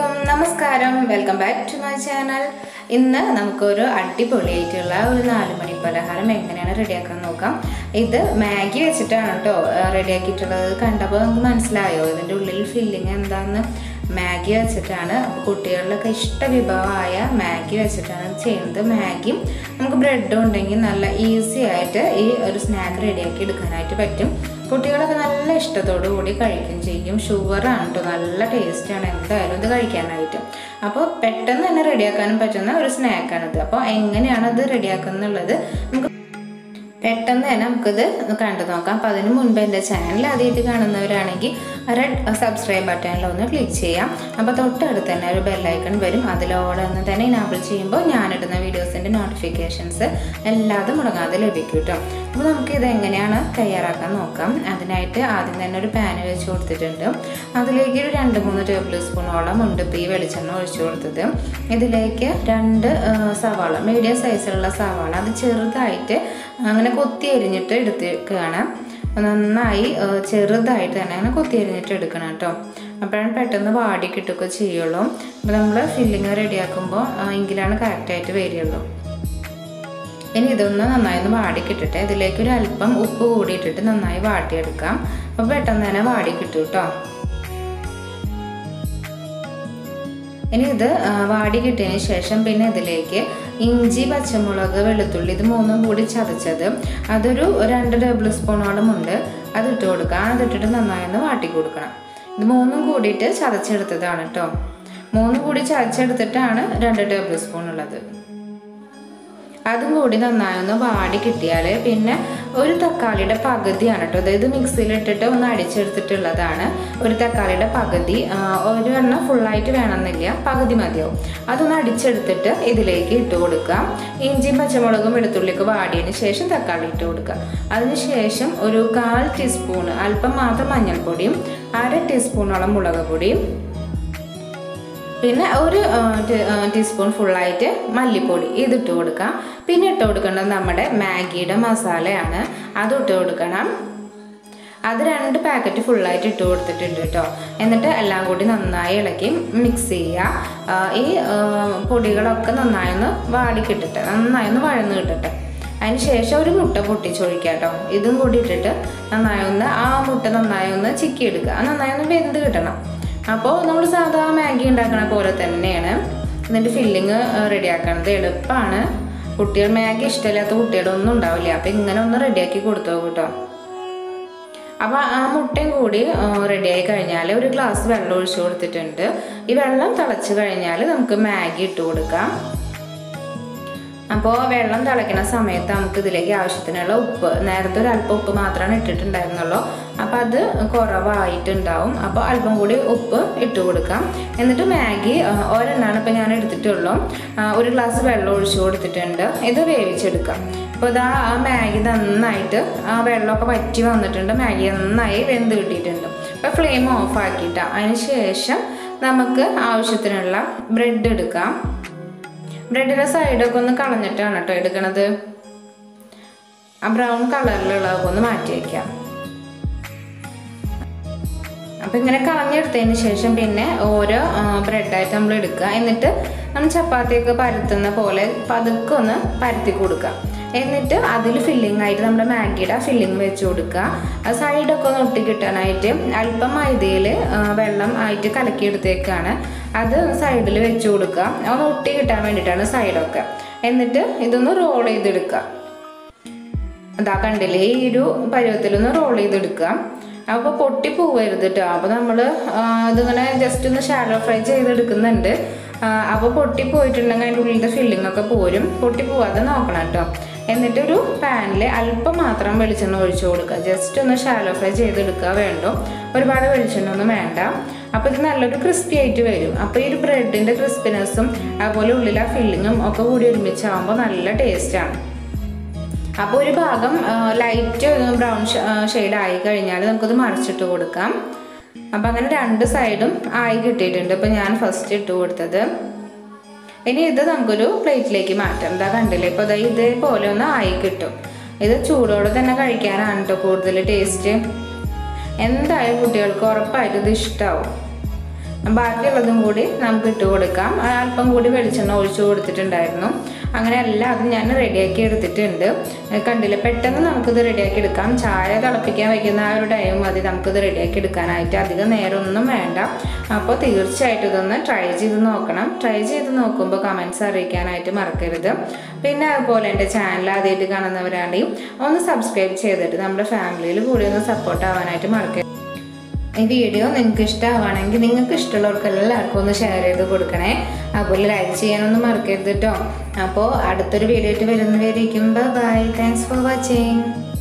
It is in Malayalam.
അലൈക്കും നമസ്കാരം welcome back to my channel ഇന്ന് നമുക്കൊരു അടിപൊളിയായിട്ടുള്ള ഒരു നാല് മണി പലഹാരം എങ്ങനെയാണ് റെഡിയാക്കാൻ നോക്കാം ഇത് മാഗി വെച്ചിട്ടാണ് കേട്ടോ റെഡിയാക്കിയിട്ടുള്ളത് കണ്ടപ്പോൾ നമുക്ക് മനസ്സിലായോ ഇതിൻ്റെ ഉള്ളിൽ ഫില്ലിങ് എന്താണെന്ന് മാഗി വെച്ചിട്ടാണ് അപ്പോൾ കുട്ടികളിലൊക്കെ ഇഷ്ട വിഭവമായ മാഗി വെച്ചിട്ടാണ് ഇത് ചെയ്യുന്നത് മാഗിയും നമുക്ക് ബ്രെഡും ഉണ്ടെങ്കിൽ നല്ല ഈസി ആയിട്ട് ഈ ഒരു സ്നാക്ക് റെഡിയാക്കി എടുക്കാനായിട്ട് പറ്റും കുട്ടികളൊക്കെ നല്ല ഇഷ്ടത്തോടു കൂടി കഴിക്കും ചെയ്യും ഷുഗറാണ് കേട്ടോ നല്ല ടേസ്റ്റാണ് എന്തായാലും ഇത് കഴിക്കാനായിട്ട് അപ്പോൾ പെട്ടെന്ന് തന്നെ റെഡിയാക്കാനും പറ്റുന്ന ഒരു സ്നാക്കാണിത് അപ്പോൾ എങ്ങനെയാണ് ഇത് റെഡിയാക്കുന്നുള്ളത് നമുക്ക് പെട്ടെന്ന് തന്നെ നമുക്കിത് കണ്ടു നോക്കാം അപ്പോൾ അതിന് മുൻപ് എൻ്റെ ചാനൽ ആദ്യമായിട്ട് കാണുന്നവരാണെങ്കിൽ റെഡ് സബ്സ്ക്രൈബ് ബട്ടണിൽ ഒന്ന് ക്ലിക്ക് ചെയ്യാം അപ്പോൾ തൊട്ടടുത്ത് തന്നെ ഒരു ബെല്ലൈക്കൺ വരും അതിലോടെ ഒന്ന് തന്നെ ഇനാബിൾ ചെയ്യുമ്പോൾ ഞാനിടുന്ന വീഡിയോസിൻ്റെ നോട്ടിഫിക്കേഷൻസ് എല്ലാതും മുടങ്ങാതെ ലഭിക്കും കേട്ടോ അപ്പോൾ നമുക്കിത് എങ്ങനെയാണ് തയ്യാറാക്കാൻ നോക്കാം അതിനായിട്ട് ആദ്യം തന്നെ ഒരു പാന് വെച്ച് കൊടുത്തിട്ടുണ്ട് അതിലേക്ക് ഒരു രണ്ട് മൂന്ന് ടേബിൾ സ്പൂണോളം ഉണ്ട് ഇപ്പോൾ ഈ വെളിച്ചെണ്ണ ഒഴിച്ചു കൊടുത്തത് ഇതിലേക്ക് രണ്ട് ആ, സവാള മീഡിയം സൈസിലുള്ള സവാള അത് ചെറുതായിട്ട് അങ്ങനെ കൊത്തി അരിഞ്ഞിട്ട് എടുത്തേക്കാണ് നന്നായി ആ, ചെറുതായിട്ട് തന്നെ അങ്ങനെ കൊത്തി അരിഞ്ഞിട്ട് എടുക്കണം കേട്ടോ അപ്പോഴാണ് പെട്ടെന്ന് വാടി കിട്ടുകയൊക്കെ ചെയ്യുള്ളൂ അപ്പോൾ നമ്മൾ ഫില്ലിങ് റെഡിയാക്കുമ്പോൾ എങ്കിലാണ് കറക്റ്റായിട്ട് വരികയുള്ളൂ ഇനി ഇതൊന്ന് നന്നായി ഒന്ന് വാടി കിട്ടട്ടെ ഇതിലേക്ക് ഒരു അല്പം ഉപ്പ് കൂടി ഇട്ടിട്ട് നന്നായി വാട്ടിയെടുക്കാം അപ്പോൾ പെട്ടെന്ന് തന്നെ വാടി കിട്ടും കേട്ടോ ഇനി ഇത് ആ, വാടി കിട്ടിയതിന് ശേഷം പിന്നെ ഇതിലേക്ക് ഇഞ്ചി പച്ചമുളക് വെളുത്തുള്ളി ഇത് മൂന്നും കൂടി ചതച്ചത് അതൊരു രണ്ട് ടേബിൾ സ്പൂണോളം ഉണ്ട് അത് ഇട്ട് കൊടുക്കാം അതിട്ടിട്ട് നന്നായി ഒന്ന് വാട്ടി കൊടുക്കണം ഇത് മൂന്നും കൂടിയിട്ട് ചതച്ചെടുത്തതാണ് കേട്ടോ മൂന്നും കൂടി ചതച്ചെടുത്തിട്ടാണ് രണ്ട് ടേബിൾ സ്പൂൺ ഉള്ളത് അതും കൂടി നന്നായി ഒന്ന് വാടി കിട്ടിയാൽ പിന്നെ ഒരു തക്കാളിയുടെ പകുതിയാണ് കേട്ടോ അതായത് മിക്സിയിലിട്ടിട്ട് ഒന്ന് അടിച്ചെടുത്തിട്ടുള്ളതാണ് ഒരു തക്കാളിയുടെ പകുതി ആ, ഒരു എണ്ണം ഫുള്ളായിട്ട് വേണമെന്നില്ല പകുതി മതിയാവും അതൊന്ന് അടിച്ചെടുത്തിട്ട് ഇതിലേക്ക് ഇട്ട് കൊടുക്കാം ഇഞ്ചിയും പച്ചമുളകും വെളുത്തുള്ളിയൊക്കെ വാടിയതിന് ശേഷം തക്കാളി ഇട്ട് കൊടുക്കുക അതിനുശേഷം ഒരു കാൽ ടീസ്പൂൺ അല്പം മാത്രം മഞ്ഞൾപ്പൊടിയും അര ടീസ്പൂണോളം മുളക് പൊടിയും പിന്നെ ഒരു ആ, ടീ- ആ, ടീസ്പൂൺ ഫുള്ളായിട്ട് മല്ലിപ്പൊടി ഇതിട്ട് കൊടുക്കാം പിന്നെ ഇട്ട് കൊടുക്കേണ്ടത് നമ്മുടെ മാഗിയുടെ മസാലയാണ് അത് ഇട്ട് കൊടുക്കണം അത് രണ്ട് പാക്കറ്റ് ഫുള്ളായിട്ട് ഇട്ട് കൊടുത്തിട്ടുണ്ട് കേട്ടോ എന്നിട്ട് എല്ലാം കൂടി നന്നായി ഇളക്കി മിക്സ് ചെയ്യുക ആ, ഈ ആ, പൊടികളൊക്കെ നന്നായി ഒന്ന് വാടി കിട്ടട്ടെ നന്നായി ഒന്ന് വഴന്ന് കിട്ടട്ടെ അതിന് ശേഷം ഒരു മുട്ട പൊട്ടിച്ചൊഴിക്കുക കേട്ടോ ഇതും കൂടി ഇട്ടിട്ട് നന്നായി ഒന്ന് ആ മുട്ട നന്നായി ഒന്ന് ചിക്കി എടുക്കുക അത് നന്നായി ഒന്ന് വെന്ത് കിട്ടണം അപ്പോൾ നമ്മൾ സാധാ മാഗി ഉണ്ടാക്കണ പോലെ തന്നെയാണ് ഇതിൻ്റെ ഫില്ലിങ് റെഡിയാക്കണത് എളുപ്പമാണ് കുട്ടികൾ മാഗി ഇഷ്ടമില്ലാത്ത കുട്ടികളൊന്നും ഉണ്ടാവില്ല അപ്പോൾ ഇങ്ങനെ ഒന്ന് റെഡിയാക്കി കൊടുത്തു കേട്ടോ അപ്പോൾ ആ മുട്ടയും കൂടി റെഡിയായി കഴിഞ്ഞാൽ ഒരു ഗ്ലാസ് വെള്ളം ഒഴിച്ചു കൊടുത്തിട്ടുണ്ട് ഈ വെള്ളം തിളച്ച് കഴിഞ്ഞാൽ നമുക്ക് മാഗി ഇട്ട് കൊടുക്കാം അപ്പോൾ വെള്ളം തിളയ്ക്കുന്ന സമയത്ത് നമുക്ക് ഇതിലേക്ക് ആവശ്യത്തിനുള്ള ഉപ്പ് നേരത്തെ ഒരു അല്പം ഉപ്പ് മാത്രമാണ് ഇട്ടിട്ടുണ്ടായിരുന്നുള്ളൂ അപ്പോൾ അത് കുറവായിട്ടുണ്ടാവും അപ്പോൾ അല്പം കൂടി ഉപ്പ് ഇട്ട് കൊടുക്കാം എന്നിട്ട് മാഗി ആ, ഒരെണ്ണമാണ് ഇപ്പോൾ ഞാൻ എടുത്തിട്ടുള്ളൂ ആ, ഒരു ഗ്ലാസ് വെള്ളം ഒഴിച്ചു കൊടുത്തിട്ടുണ്ട് ഇത് വേവിച്ചെടുക്കാം അപ്പോൾ ഇതാ ആ മാഗി നന്നായിട്ട് ആ വെള്ളമൊക്കെ വറ്റി വന്നിട്ടുണ്ട് മാഗി നന്നായി വെന്ത് കിട്ടിയിട്ടുണ്ട് അപ്പോൾ ഫ്ലെയിം ഓഫ് ആക്കിയിട്ടാണ് അതിന് ശേഷം നമുക്ക് ആവശ്യത്തിനുള്ള ബ്രെഡ് എടുക്കാം ബ്രെഡിൻ്റെ സൈഡൊക്കെ ഒന്ന് കളഞ്ഞിട്ടാണ് കേട്ടോ എടുക്കണത് ആ ബ്രൗൺ കളറിലുള്ളതൊക്കെ ഒന്ന് മാറ്റി വയ്ക്കാം അപ്പം ഇങ്ങനെ കളഞ്ഞെടുത്തതിന് ശേഷം പിന്നെ ഓരോ ബ്രെഡായിട്ട് നമ്മൾ എടുക്കുക എന്നിട്ട് നമ്മൾ ചപ്പാത്തിയൊക്കെ പരത്തുന്ന പോലെ പതുക്കെ ഒന്ന് പരത്തി കൊടുക്കുക എന്നിട്ട് അതിൽ ഫില്ലിംഗ് ആയിട്ട് നമ്മുടെ മാഗിയുടെ ഫില്ലിംഗ് വെച്ച് കൊടുക്കുക ആ സൈഡൊക്കെ ഒന്ന് ഒട്ടി കിട്ടാനായിട്ട് അല്പം മൈദയിൽ വെള്ളം ആയിട്ട് കലക്കിയെടുത്തേക്കാണ് അത് സൈഡിൽ വെച്ച് കൊടുക്കുക ഒന്ന് ഒട്ടി കിട്ടാൻ വേണ്ടിയിട്ടാണ് സൈഡൊക്കെ എന്നിട്ട് ഇതൊന്ന് റോൾ ചെയ്തെടുക്കുക അതാ കണ്ടില്ലേ ഈ ഒരു പരുവത്തിലൊന്ന് റോൾ ചെയ്തെടുക്കുക അപ്പോൾ പൊട്ടി പോവരുത് കേട്ടോ അപ്പോൾ നമ്മൾ ഇതിങ്ങനെ ജസ്റ്റ് ഒന്ന് ഷാലോ ഫ്രൈ ചെയ്തെടുക്കുന്നുണ്ട് അപ്പോൾ പൊട്ടി പോയിട്ടുണ്ടെങ്കിൽ അതിൻ്റെ ഉള്ളിലത്തെ ഫില്ലിംഗ് ഒക്കെ പോരും പൊട്ടി പോവാതെ നോക്കണം കേട്ടോ എന്നിട്ടൊരു പാനിൽ അല്പം മാത്രം വെളിച്ചെണ്ണ ഒഴിച്ചു കൊടുക്കുക ജസ്റ്റ് ഒന്ന് ഷാലോ ഫ്രൈ ചെയ്തെടുക്കുക വേണ്ടോ ഒരുപാട് വെളിച്ചെണ്ണ ഒന്നും വേണ്ട അപ്പോൾ ഇത് നല്ലൊരു ക്രിസ്പി ആയിട്ട് വരും അപ്പോൾ ഈ ഒരു ബ്രെഡിൻ്റെ ക്രിസ്പിനെസ്സും അതുപോലെ ഉള്ളിലെ ഫില്ലിങ്ങും ഒക്കെ കൂടി ഒരുമിച്ചാകുമ്പോൾ നല്ല ടേസ്റ്റാണ് അപ്പോൾ ഒരു ഭാഗം ലൈറ്റ് ബ്രൗൺ ഷെയ്ഡ് ആയി കഴിഞ്ഞാൽ നമുക്കത് മറിച്ചിട്ട് കൊടുക്കാം അപ്പം അങ്ങനെ രണ്ട് സൈഡും ആയി കിട്ടിയിട്ടുണ്ട് ഇപ്പം ഞാൻ ഫസ്റ്റ് ഇട്ട് കൊടുത്തത് ഇനി ഇത് നമുക്കൊരു പ്ലേറ്റിലേക്ക് മാറ്റാം എന്താ കണ്ടില്ലേ ഇപ്പോൾ അതായത് ഇതേപോലെ ഒന്ന് ആയി കിട്ടും ഇത് ചൂടോടെ തന്നെ കഴിക്കാനാണ് കേട്ടോ കൂടുതൽ ടേസ്റ്റ് എന്തായാലും കുട്ടികൾക്ക് ഉറപ്പായിട്ട് ഇത് ഇഷ്ടമാവും ബാക്കിയുള്ളതും കൂടി നമുക്ക് ഇട്ട് കൊടുക്കാം അല്പം കൂടി വെളിച്ചെണ്ണ ഒഴിച്ചു കൊടുത്തിട്ടുണ്ടായിരുന്നു അങ്ങനെ എല്ലാം അത് ഞാൻ റെഡിയാക്കി എടുത്തിട്ടുണ്ട് കണ്ടില്ല പെട്ടെന്ന് നമുക്കിത് റെഡിയാക്കി എടുക്കാം ചായ തിളപ്പിക്കാൻ വയ്ക്കുന്ന ആ ഒരു ടൈം മതി നമുക്കിത് റെഡിയാക്കി എടുക്കാനായിട്ട് അധികം നേരമൊന്നും വേണ്ട അപ്പോൾ തീർച്ചയായിട്ടും ഇതൊന്ന് ട്രൈ ചെയ്ത് നോക്കണം ട്രൈ ചെയ്ത് നോക്കുമ്പോൾ കമൻസ് അറിയിക്കാനായിട്ട് മറക്കരുത് പിന്നെ അതുപോലെ എൻ്റെ ചാനൽ ആദ്യമായിട്ട് കാണുന്നവരാണെങ്കിൽ ഒന്ന് സബ്സ്ക്രൈബ് ചെയ്തിട്ട് നമ്മുടെ ഫാമിലിയിൽ കൂടി ഒന്ന് സപ്പോർട്ട് ആവാനായിട്ട് മറക്കരുത് ഈ വീഡിയോ നിങ്ങൾക്ക് ഇഷ്ടമാണെങ്കിൽ നിങ്ങൾക്ക് ഇഷ്ടമുള്ളവർക്ക് എല്ലാവർക്കും ഒന്ന് ഷെയർ ചെയ്ത് കൊടുക്കണേ അതുപോലെ ലൈക്ക് ചെയ്യാനൊന്നും മറക്കരുത് കേട്ടോ അപ്പോൾ അടുത്തൊരു വീഡിയോ ആയിട്ട് വരുന്നവരിക്കും ബൈ താങ്ക്സ് ഫോർ വാച്ചിങ്